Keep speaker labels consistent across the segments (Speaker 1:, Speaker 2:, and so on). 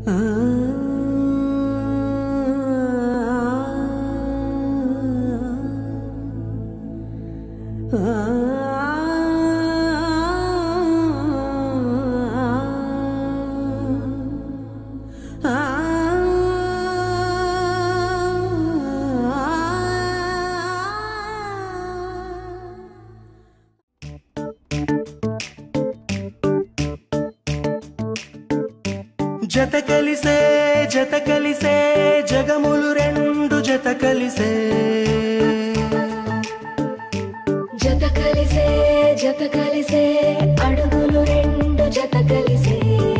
Speaker 1: జత కలిసే జత కలిసే జగములు రెండు జత కలిసే
Speaker 2: జత కలిసే జత కలిసే అడుగులు రెండు జత కలిసే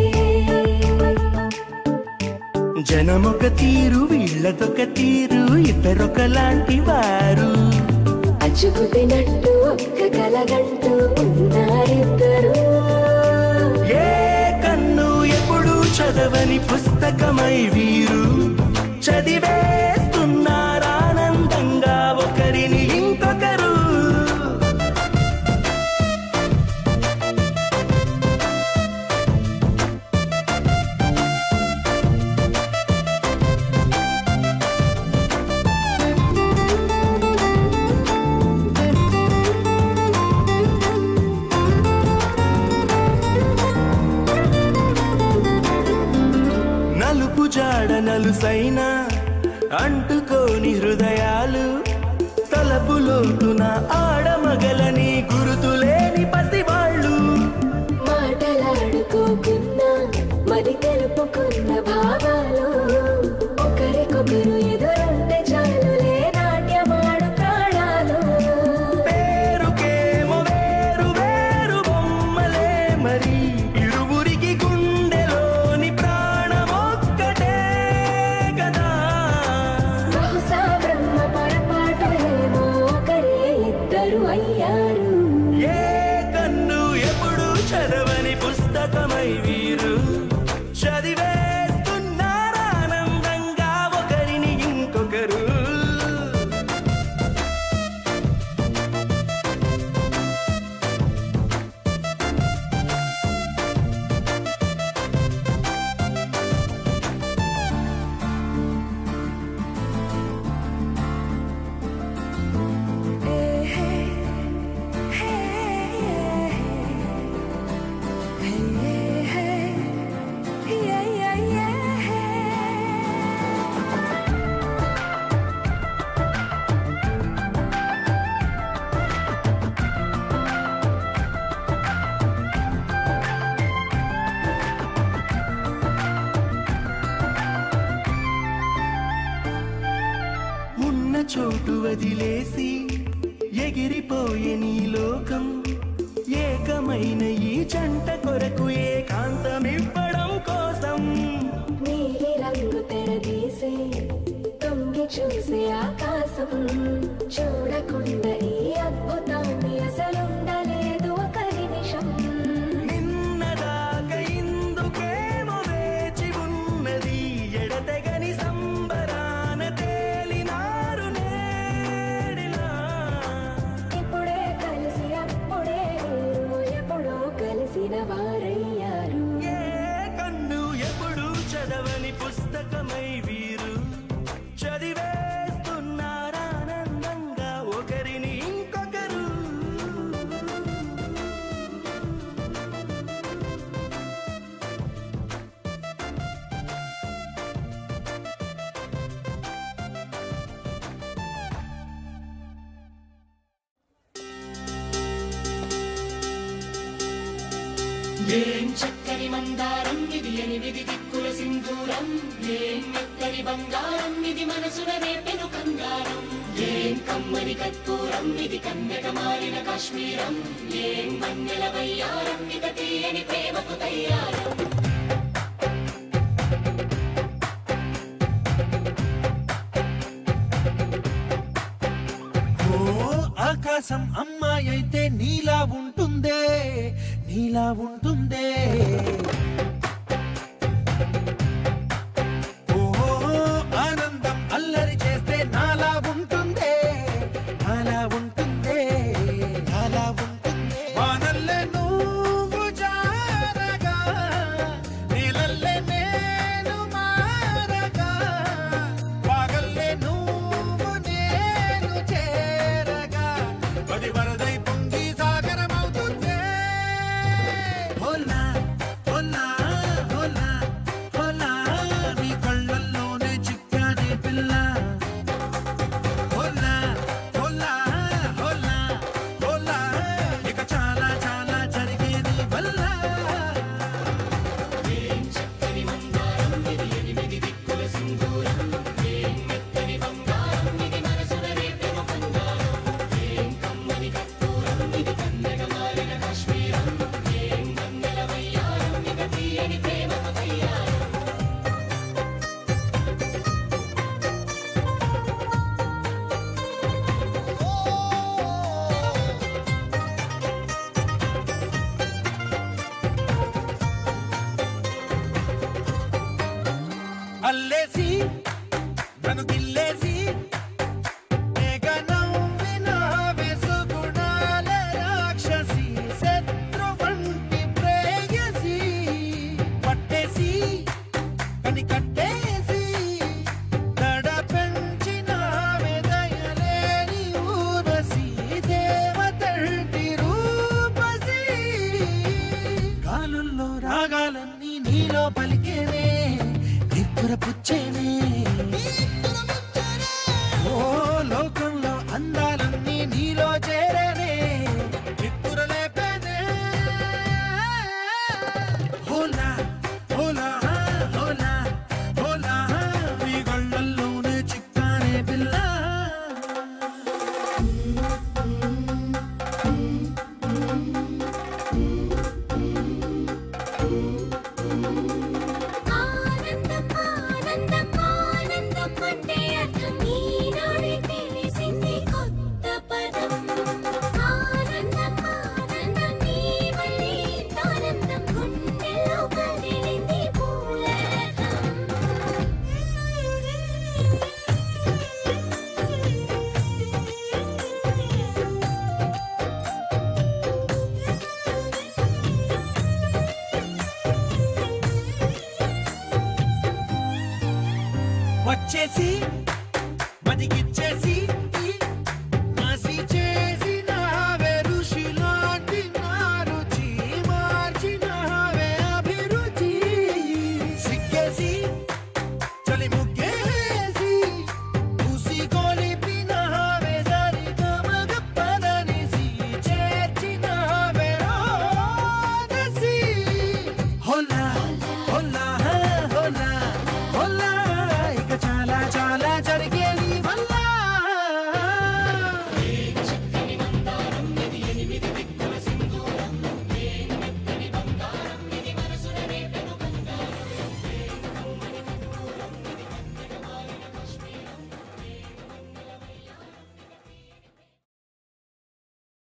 Speaker 1: జనమొక తీరు వీళ్ళదొక తీరు ఇద్దరొకలాంటి వారు
Speaker 2: అచ్చుకు తినట్టు ఒక్క కలగంటూ ఉన్నారిద్దరు
Speaker 1: ఏ కన్ను ఎప్పుడు చదవని పుస్తకమై వీరు చదివేస్తున్నారానందంగా ఒకరిని ఇంకొకరు నలుపు జాడ నలుసైన అంటుకోని హృదయాలు తలపులోటున ఆడమగలని గురుతులేని పసివాళ్ళు
Speaker 2: మాటలాడుకోకున్నా మరి తెలుపుకున్న భావాలు ఒకరికొకరు ఎదురుంటే చాలులే నాట్యమాడు ప్రాణాలు
Speaker 1: పేరుకేమో వేరు వేరు బొమ్మలే మరి ఇరువురికి గుండెలోని ప్రాణమొక్కటే కదా
Speaker 2: బహుశా బ్రహ్మ పొరపాటు ఏమో ఒకరే ఇద్దరు అయ్యారు
Speaker 1: ఏ కన్ను ఎప్పుడు చదవని పుస్తకమై వీరు చదివేస్తున్నారానందంగా ఒకరిని ఇంకొకరు ఉన్న చోటు వదిలేసి ఎగిరిపోయే నీ లోకం ఏకమైన ఈ జంట కొరకు ఏకాంతమివ్వడం కోసం
Speaker 2: నీలి రంగు తెరదీసే తొంగి చూసే ఆకాశం చూడకుండా ఈ అద్భుతాన్ని అసలుండలేదు ఒక నిమిషం
Speaker 1: నిన్నదాకా ఇందుకేమో వేచి ఉన్నది ఎడతెగని సంబరాన తేలినారు నేడిలా
Speaker 2: ఇప్పుడే కలిసి అప్పుడే వీరు ఎప్పుడో కలిసిన వారయ్యారు
Speaker 1: ఏ కన్ను ఎప్పుడు చదవని పుస్తకమై వీరు చదివేస్తున్నారానందంగా ఒకరిని ఇంకొకరు
Speaker 3: ఏం చక్కని మందారం ఇది ఎనిమిది దిక్కుల సింధూరం ఏం మెత్తని బంగారం ఇది మనసున రేపెను కంగారం ఏం కమ్మని కర్పూరం ఇది కన్యక మారిన కాశ్మీరం ఏం మన్నెల వయ్యారం ఇక తీయని ప్రేమకు తయ్యారం
Speaker 4: ఓ ఆకాశం అమ్మాయి అయితే నీలా ఉంటుందే నీలా ఉంటుందే ఓ ఆనందం అల్లరి చేస్తే నాలా ఉంటుందే నాలా ఉంటుందే నాలా ఉంటుందే వానల్లే నువ్వు జారగా నీలల్లే నేను గాలుల్లో రాగాలన్నీ నీలో పలికేనే నిద్ర పుచ్చేనే ఓ లోకంలో అందాలన్నీ నీలో చేరేనే నిద్ర లేపేనే హోలా హోలా హోలా హోలా మీ గళ్ళల్లోనే చిక్కానే పిల్ల
Speaker 2: ఆనందం ఆనందం ఆనందం అంటే అర్థం ఈనాడే తెలిసింది కొత్త పదం ఆనందం ఆనందం నీ వల్లే ఆనందం గుండెల్లో కదిలింది పూలరథం
Speaker 4: వచ్చేసి